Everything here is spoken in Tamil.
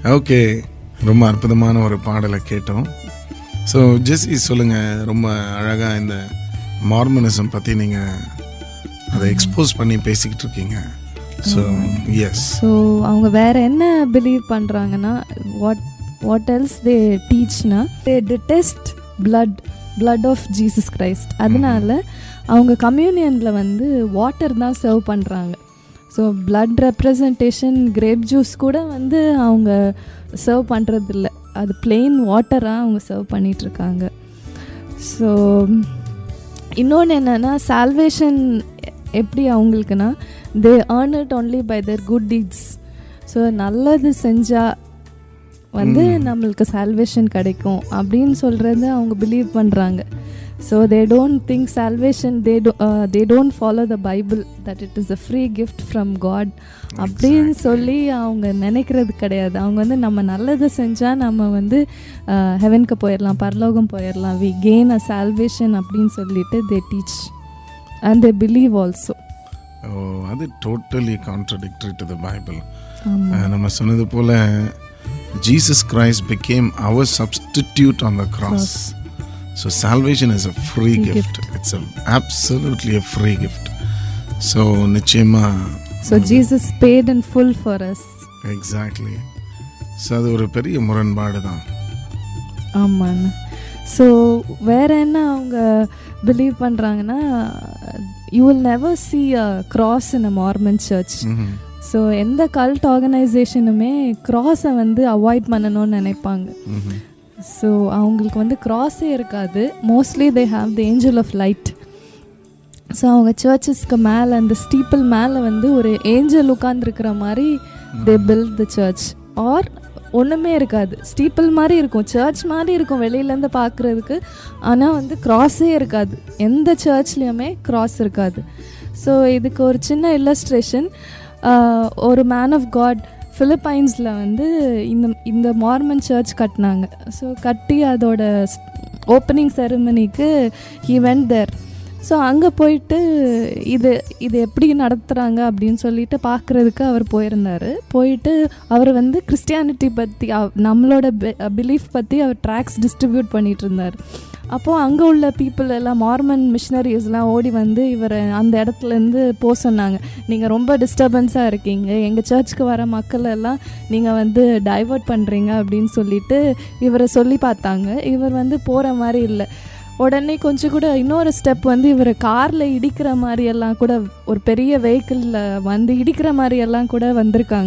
ஓகே ரொம்ப அற்புதமான ஒரு பாடலை கேட்டோம் ஸோ ஜெஸ்ஸி சொல்லுங்கள் ரொம்ப அழகாக இந்த மார்மனிசம் பற்றி நீங்கள் அதை எக்ஸ்போஸ் பண்ணி பேசிக்கிட்டு இருக்கீங்க ஸோ எஸ் ஸோ அவங்க வேற என்ன பிலீவ் பண்ணுறாங்கன்னா வாட் வாட் எல்ஸ் தே டீச்னா they detest blood blood of Jesus Christ அதனால அவங்க கம்யூனியனில் வந்து வாட்டர் தான் சர்வ் பண்ணுறாங்க so blood representation grape juice கூட வந்து அவங்க சர்வ் பண்ணுறதில்ல அது பிளெயின் வாட்டராக அவங்க சர்வ் பண்ணிகிட்ருக்காங்க ஸோ இன்னொன்று என்னென்னா சால்வேஷன் எப்படி அவங்களுக்குன்னா they earn it only by their good deeds so நல்லது செஞ்சால் வந்து நம்மளுக்கு சால்வேஷன் கிடைக்கும் அப்படின்னு சொல்கிறது அவங்க பிலீவ் பண்ணுறாங்க so they don't think salvation they do they don't follow the Bible that it is a free gift from God அப்படின்னு சொல்லி அவங்க நினைக்கிறது கிடையாது அவங்க வந்து நம்ம நல்லது செஞ்சால் நம்ம வந்து ஹெவனுக்கு போயிடலாம் பரலோகம் போயிடலாம் வி கெயின் அ சால்வேஷன் அப்படின்னு சொல்லிட்டு they teach and they believe also oh அது totally contradictory to the Bible ஆமாம் நம்ம சொன்னது போல் ஜீசஸ் கிரைஸ்ட் பிகேம் அவர் substitute on the cross so salvation is a free gift it's a absolutely a free gift so நிச்சயமாக so Jesus paid and full for us exactly so அது ஒரு பெரிய முரண்பாடு தான் ஆமாண்ணா ஸோ வேற என்ன அவங்க பிலீவ் பண்ணுறாங்கன்னா you will never see a cross in a Mormon church hmm. So எந்த கல்ட் ஆர்கனைசேஷனுமே க்ராஸை வந்து அவாய்ட் பண்ணணும்னு நினைப்பாங்க ம்ஹும். ஸோ அவங்களுக்கு வந்து க்ராஸே இருக்காது mostly they have the angel of light so அவங்க சர்ச்சஸ்க்கு மேலே அந்த ஸ்டீப்பிள் மேலே வந்து ஒரு ஏஞ்சல் உட்காந்துருக்கிற மாதிரி they build the church or ஒன்றுமே இருக்காது ஸ்டீப்பிள் மாதிரி இருக்கும் சர்ச் மாதிரி இருக்கும் வெளியிலேருந்து பார்க்குறதுக்கு ஆனால் வந்து க்ராஸே இருக்காது எந்த சர்ச்லேயுமே க்ராஸ் இருக்காது ஸோ இதுக்கு ஒரு சின்ன இல்லஸ்ட்ரேஷன் ஒரு மேன் ஆஃப் காட் ஃபிலிப்பைன்ஸில் வந்து இந்த இந்த மார்மன் சர்ச் கட்டினாங்க ஸோ கட்டி அதோட ஓப்பனிங் செரமனிக்கு ஹி வெண்ட் தேர் ஸோ அங்கே போயிட்டு இது இது எப்படி நடத்துகிறாங்க அப்படின்னு சொல்லிட்டு பார்க்குறதுக்கு அவர் போயிருந்தார் போயிட்டு அவர் வந்து கிறிஸ்டியானிட்டி பற்றி நம்மளோட பிலீஃப் பற்றி அவர் ட்ராக்ஸ் டிஸ்ட்ரிபியூட் பண்ணிகிட்டு இருந்தார் அப்போது அங்கே உள்ள பீப்புள் எல்லாம் மார்மன் மிஷினரிஸ்லாம் ஓடி வந்து இவரை அந்த இடத்துலேருந்து போக சொன்னாங்க நீங்கள் ரொம்ப டிஸ்டர்பன்ஸாக இருக்கீங்க எங்கள் சர்ச்சுக்கு வர மக்கள் எல்லாம் நீங்கள் வந்து டைவர்ட் பண்ணுறீங்க அப்படின்னு சொல்லிட்டு இவரை சொல்லி பார்த்தாங்க இவர் வந்து போகிற மாதிரி இல்லை உடனே கொஞ்சம் கூட இன்னொரு ஸ்டெப் வந்து இவர் காரில் இடிக்கிற மாதிரி எல்லாம் கூட ஒரு பெரிய வெஹிக்கிளில் வந்து இடிக்கிற மாதிரி எல்லாம் கூட வந்திருக்காங்க